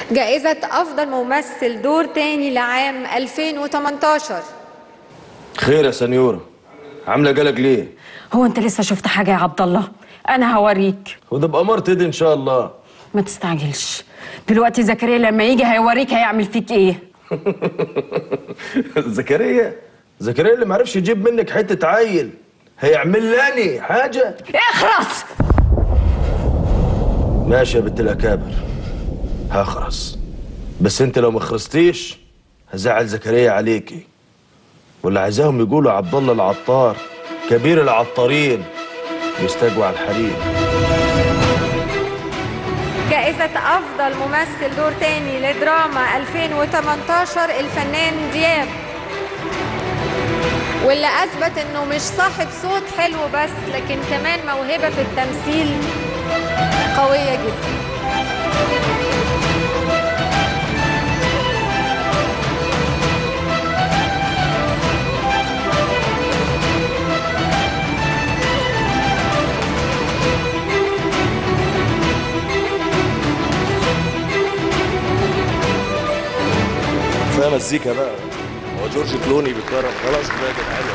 جائزة أفضل ممثل دور تاني لعام 2018 خير يا سنيورة عاملة جالك ليه؟ هو انت لسه شفت حاجه يا عبد الله انا هوريك وده بأمر تدي إن شاء الله ما تستعجلش دلوقتي زكريا لما يجي هيوريك هيعمل فيك ايه زكريا زكريا اللي معرفش يجيب منك حتة عيل هيعمل لاني حاجة اخرس ماشي يا بنت الأكابر هخرس بس انت لو ما خرستيش هزعل زكريا عليكي واللي عايزاهم يقولوا عبد الله العطار كبير العطارين بيستجوع الحريم جائزة أفضل ممثل دور تاني لدراما 2018 الفنان دياب واللي أثبت إنه مش صاحب صوت حلو بس لكن كمان موهبة في التمثيل قوية جدا كفايه مزيكا بقى هو جورج كلوني بيتكرم خلاص كفايه كده حلو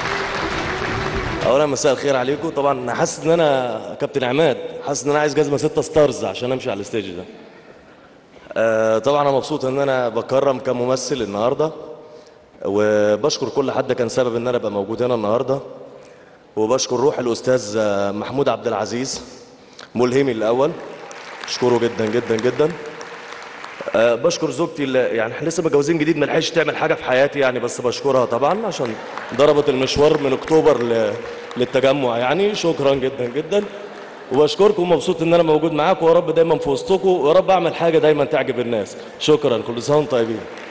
اولا مساء الخير عليكم طبعا انا حاسس ان انا كابتن عماد حاسس ان انا عايز جزمه 6 ستارز عشان امشي على الستيج ده آه طبعا انا مبسوط ان انا بكرم كممثل النهارده وبشكر كل حد كان سبب ان انا ابقى موجود هنا النهارده وبشكر روح الاستاذ آه، محمود عبد العزيز ملهمي الاول اشكره جدا جدا جدا أه بشكر زوجتي اللي يعني احنا لسه متجوزين جديد ما لحقتش تعمل حاجه في حياتي يعني بس بشكرها طبعا عشان ضربت المشوار من اكتوبر ل... للتجمع يعني شكرا جدا جدا وبشكركم مبسوط ان انا موجود معاكم ويا رب دايما في وسطكم ويا رب اعمل حاجه دايما تعجب الناس شكرا كل سنه وانتم طيبين